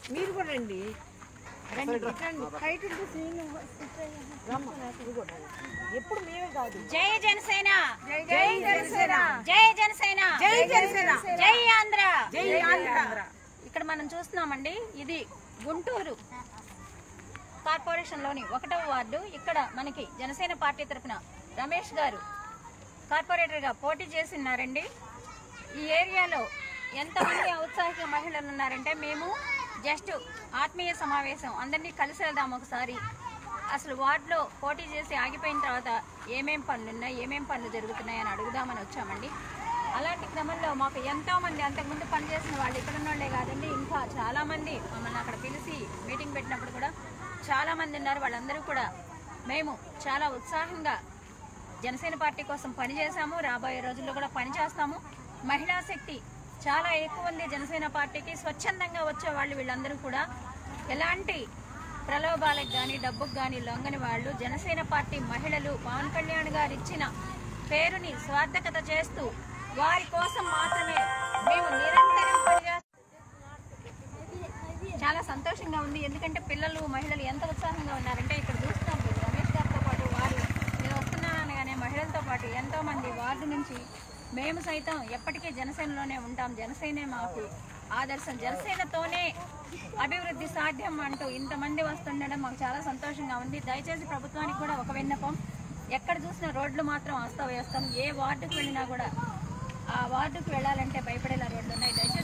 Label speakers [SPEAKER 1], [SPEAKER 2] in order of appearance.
[SPEAKER 1] మీరు కూడా రండి రండి రండి హైట్ ఉంటే సీన్ రమ్మ ఇది కూడా ఎప్పుడు మేమే కాదు
[SPEAKER 2] జై జనసేన
[SPEAKER 1] జై జనసేన
[SPEAKER 2] జై జనసేన
[SPEAKER 1] జై జనసేన
[SPEAKER 2] జై ఆంధ్ర
[SPEAKER 1] జై ఆంధ్ర
[SPEAKER 2] ఇక్కడ మనం చూస్తున్నామండి ఇది గుంటూరు కార్పొరేషన్ లోని ఒకటవ వార్డు ఇక్కడ మనకి జనసేన పార్టీ తరఫున రమేష్ గారు కార్పొరేటర్ గా పోటీ చేస్తున్నారండి ఈ ఏరియాలో ఎంతమంది ఔత్సాహిక మహిళలు ఉన్నారంటే మేము జస్ట్ ఆత్మీయ సమావేశం అందరినీ కలిసి వెళ్దాం ఒకసారి అసలు వార్డులో పోటీ చేసి ఆగిపోయిన తర్వాత ఏమేం పనులు ఉన్నాయి ఏమేం పనులు జరుగుతున్నాయి అని అడుగుదామని వచ్చామండి అలాంటి క్రమంలో మాకు ఎంతో మంది అంతకుముందు పనిచేసిన వాళ్ళు ఇక్కడ ఉన్నోళ్ళే కాదండి ఇంకా చాలా మంది మమ్మల్ని అక్కడ పిలిచి మీటింగ్ పెట్టినప్పుడు కూడా చాలా మంది ఉన్నారు వాళ్ళందరూ కూడా మేము చాలా ఉత్సాహంగా జనసేన పార్టీ కోసం పనిచేశాము రాబోయే రోజుల్లో కూడా పనిచేస్తాము మహిళా శక్తి చాలా ఎక్కువ ఉంది జనసేన పార్టీకి స్వచ్ఛందంగా వచ్చే వాళ్ళు వీళ్ళందరూ కూడా ఎలాంటి ప్రలోభాలకు కానీ డబ్బుకు కానీ లొంగని వాళ్ళు జనసేన పార్టీ మహిళలు పవన్ కళ్యాణ్ గారు ఇచ్చిన పేరుని స్వార్థకత చేస్తూ వారి కోసం మాత్రమే మేము నిరంతరం పనిచేస్తాం చాలా సంతోషంగా ఉంది ఎందుకంటే పిల్లలు మహిళలు ఎంత ఉత్సాహంగా ఉన్నారంటే ఇక్కడ చూస్తున్నాం మీరు రమేష్ గారితో పాటు వారు నేను వస్తున్నాను అనగానే మహిళలతో పాటు ఎంతో మంది వార్డు నుంచి మేము సైతం ఎప్పటికీ జనసేనలోనే ఉంటాం జనసేనే మాకు ఆదర్శం జనసేనతోనే అభివృద్ధి సాధ్యం అంటూ ఇంతమంది వస్తుండడం మాకు చాలా సంతోషంగా ఉంది దయచేసి ప్రభుత్వానికి కూడా ఒక విన్నపం ఎక్కడ చూసినా రోడ్లు మాత్రం అస్తవ్యస్తం ఏ వార్డుకు వెళ్ళినా కూడా ఆ వార్డుకు వెళ్ళాలంటే భయపడేలా రోడ్లు ఉన్నాయి దయచేసి